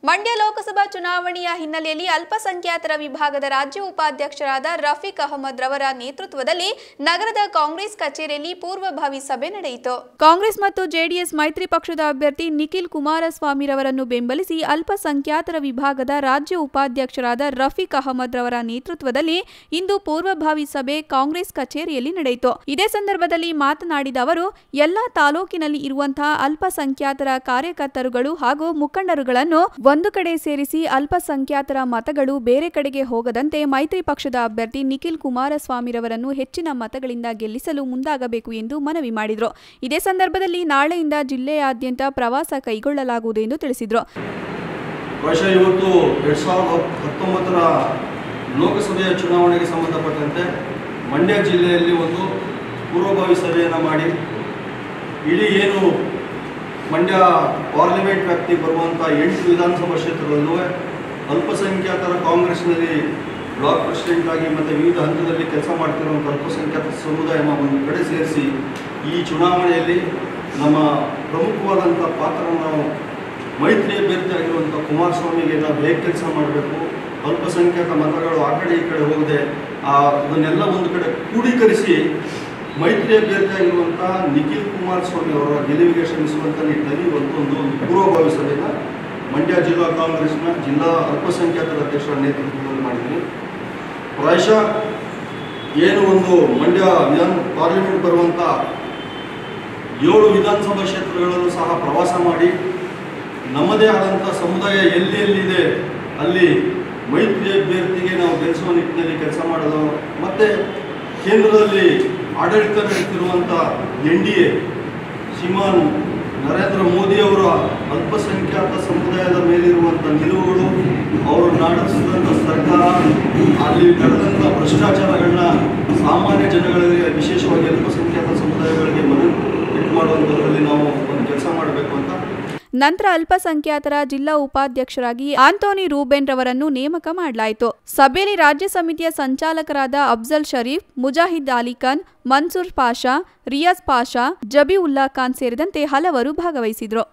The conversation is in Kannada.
ಮಂಡ್ಯ ಲೋಕಸಭಾ ಚುನಾವಣೆಯ ಹಿನ್ನೆಲೆಯಲ್ಲಿ ಅಲ್ಪಸಂಖ್ಯಾತರ ವಿಭಾಗದ ರಾಜ್ಯ ಉಪಾಧ್ಯಕ್ಷರಾದ ರಫೀಕ್ ಅಹಮದ್ ರವರ ನೇತೃತ್ವದಲ್ಲಿ ನಗರದ ಕಾಂಗ್ರೆಸ್ ಕಚೇರಿಯಲ್ಲಿ ಪೂರ್ವಭಾವಿ ಸಭೆ ನಡೆಯಿತು ಕಾಂಗ್ರೆಸ್ ಮತ್ತು ಜೆಡಿಎಸ್ ಮೈತ್ರಿ ಪಕ್ಷದ ಅಭ್ಯರ್ಥಿ ನಿಖಿಲ್ ಕುಮಾರಸ್ವಾಮಿ ರವರನ್ನು ಬೆಂಬಲಿಸಿ ಅಲ್ಪಸಂಖ್ಯಾತರ ವಿಭಾಗದ ರಾಜ್ಯ ಉಪಾಧ್ಯಕ್ಷರಾದ ರಫೀಕ್ ಅಹಮದ್ ರವರ ನೇತೃತ್ವದಲ್ಲಿ ಇಂದು ಪೂರ್ವಭಾವಿ ಸಭೆ ಕಾಂಗ್ರೆಸ್ ಕಚೇರಿಯಲ್ಲಿ ನಡೆಯಿತು ಇದೇ ಸಂದರ್ಭದಲ್ಲಿ ಮಾತನಾಡಿದ ಅವರು ಎಲ್ಲಾ ತಾಲೂಕಿನಲ್ಲಿ ಇರುವಂತಹ ಅಲ್ಪಸಂಖ್ಯಾತರ ಕಾರ್ಯಕರ್ತರುಗಳು ಹಾಗೂ ಮುಖಂಡರುಗಳನ್ನು ಒಂದು ಕಡೆ ಸೇರಿಸಿ ಅಲ್ಪಸಂಖ್ಯಾತರ ಮತಗಳು ಬೇರೆ ಕಡೆಗೆ ಹೋಗದಂತೆ ಮೈತ್ರಿ ಪಕ್ಷದ ಅಭ್ಯರ್ಥಿ ನಿಖಿಲ್ ಕುಮಾರಸ್ವಾಮಿರವರನ್ನು ಹೆಚ್ಚಿನ ಮತಗಳಿಂದ ಗೆಲ್ಲಿಸಲು ಮುಂದಾಗಬೇಕು ಎಂದು ಮನವಿ ಮಾಡಿದರು ಇದೇ ಸಂದರ್ಭದಲ್ಲಿ ನಾಳೆಯಿಂದ ಜಿಲ್ಲೆಯಾದ್ಯಂತ ಪ್ರವಾಸ ಕೈಗೊಳ್ಳಲಾಗುವುದು ಎಂದು ತಿಳಿಸಿದರು ಬಹುಶಃ ಇವತ್ತು ಎರಡು ಸಾವಿರದ ಹತ್ತೊಂಬತ್ತರ ಲೋಕಸಭೆಯ ಚುನಾವಣೆಗೆ ಸಂಬಂಧಪಟ್ಟಂತೆ ಮಂಡ್ಯ ಜಿಲ್ಲೆಯಲ್ಲಿ ಒಂದು ಪೂರ್ವಭಾವಿ ಸಭೆಯನ್ನು ಮಾಡಿ ಇಡೀ ಏನು ಮಂಡ್ಯ ಪಾರ್ಲಿಮೆಂಟ್ ವ್ಯಾಪ್ತಿಗೆ ಬರುವಂಥ ಎಂಟು ವಿಧಾನಸಭಾ ಕ್ಷೇತ್ರಗಳಲ್ಲೂ ಅಲ್ಪಸಂಖ್ಯಾತರ ಕಾಂಗ್ರೆಸ್ನಲ್ಲಿ ಬ್ಲಾಕ್ ಪ್ರೆಸಿಡೆಂಟ್ ಆಗಿ ಮತ್ತು ವಿವಿಧ ಹಂತದಲ್ಲಿ ಕೆಲಸ ಮಾಡ್ತಿರುವಂಥ ಅಲ್ಪಸಂಖ್ಯಾತ ಸಮುದಾಯನ ಒಂದು ಕಡೆ ಸೇರಿಸಿ ಈ ಚುನಾವಣೆಯಲ್ಲಿ ನಮ್ಮ ಪ್ರಮುಖವಾದಂಥ ಪಾತ್ರವನ್ನು ನಾವು ಮೈತ್ರಿ ಅಭ್ಯರ್ಥಿ ಆಗಿರುವಂಥ ಕುಮಾರಸ್ವಾಮಿಗೆ ನಾವು ಹೇಗೆ ಕೆಲಸ ಮಾಡಬೇಕು ಅಲ್ಪಸಂಖ್ಯಾತ ಮತಗಳು ಆ ಕಡೆ ಈ ಕಡೆ ಹೋಗದೆ ಆ ಅದನ್ನೆಲ್ಲ ಒಂದು ಕಡೆ ಕ್ರೋಢೀಕರಿಸಿ ಮೈತ್ರಿ ಅಭ್ಯರ್ಥಿ ಆಗಿರುವಂಥ ನಿಖಿಲ್ ಕುಮಾರಸ್ವಾಮಿ ಅವರ ಗೆಲುವಿಗೆ ಶ್ರಮಿಸುವಂಥ ನಿಟ್ಟಿನಲ್ಲಿ ಇವತ್ತು ಒಂದು ಪೂರ್ವಭಾವಿ ಸಭೆನ ಮಂಡ್ಯ ಜಿಲ್ಲಾ ಕಾಂಗ್ರೆಸ್ನ ಜಿಲ್ಲಾ ಅಲ್ಪಸಂಖ್ಯಾತರ ಅಧ್ಯಕ್ಷರ ನೇತೃತ್ವದಲ್ಲಿ ಮಾಡಿದ್ದೀನಿ ಪ್ರಾಯಶಃ ಏನು ಒಂದು ಮಂಡ್ಯ ವಿಧಾನ ಪಾರ್ಲಿಮೆಂಟ್ ಬರುವಂಥ ಏಳು ವಿಧಾನಸಭಾ ಕ್ಷೇತ್ರಗಳಲ್ಲೂ ಸಹ ಪ್ರವಾಸ ಮಾಡಿ ನಮ್ಮದೇ ಆದಂಥ ಸಮುದಾಯ ಎಲ್ಲಿ ಎಲ್ಲಿದೆ ಅಲ್ಲಿ ಮೈತ್ರಿ ಅಭ್ಯರ್ಥಿಗೆ ನಾವು ಗೆಲ್ಲಿಸುವ ನಿಟ್ಟಿನಲ್ಲಿ ಕೆಲಸ ಮಾಡೋದು ಮತ್ತು ಕೇಂದ್ರದಲ್ಲಿ ಆಡಳಿತ ನಡೆಸಿರುವಂಥ N D A Shriman Narendra ಮೋದಿಯವರ ಅಲ್ಪಸಂಖ್ಯಾತ ಸಮುದಾಯದ ಮೇಲಿರುವಂಥ ನಿಲುವುಗಳು ಅವರು ನಡೆಸಿದಂಥ ಸರ್ಕಾರ ಅಲ್ಲಿ ನಡೆದಂಥ ಭ್ರಷ್ಟಾಚಾರಗಳನ್ನ ಸಾಮಾನ್ಯ ಜನಗಳಿಗೆ ವಿಶೇಷವಾಗಿ ಅಲ್ಪಸಂಖ್ಯಾತ ಸಮುದಾಯಗಳಿಗೆ ಮನೆ ಇಟ್ಟು ಮಾಡುವಂಥದ್ರಲ್ಲಿ ನಾವು ಒಂದು ಕೆಲಸ ಮಾಡಬೇಕು ಅಂತ ನಂತರ ಅಲ್ಪಸಂಖ್ಯಾತರ ಜಿಲ್ಲಾ ಉಪಾಧ್ಯಕ್ಷರಾಗಿ ಆಂಟೋನಿ ರೂಬೆನ್ ರವರನ್ನು ನೇಮಕ ಮಾಡಲಾಯಿತು ಸಭೆಯಲ್ಲಿ ರಾಜ್ಯ ಸಮಿತಿಯ ಸಂಚಾಲಕರಾದ ಅಫ್ಜಲ್ ಶರೀಫ್ ಮುಜಾಹಿದ್ ಅಲಿ ಖಾನ್ ಮನ್ಸೂರ್ ಪಾಷಾ ರಿಯಾಜ್ ಪಾಷಾ ಜಬಿ ಉಲ್ಲಾ ಖಾನ್ ಸೇರಿದಂತೆ ಹಲವರು ಭಾಗವಹಿಸಿದ್ರು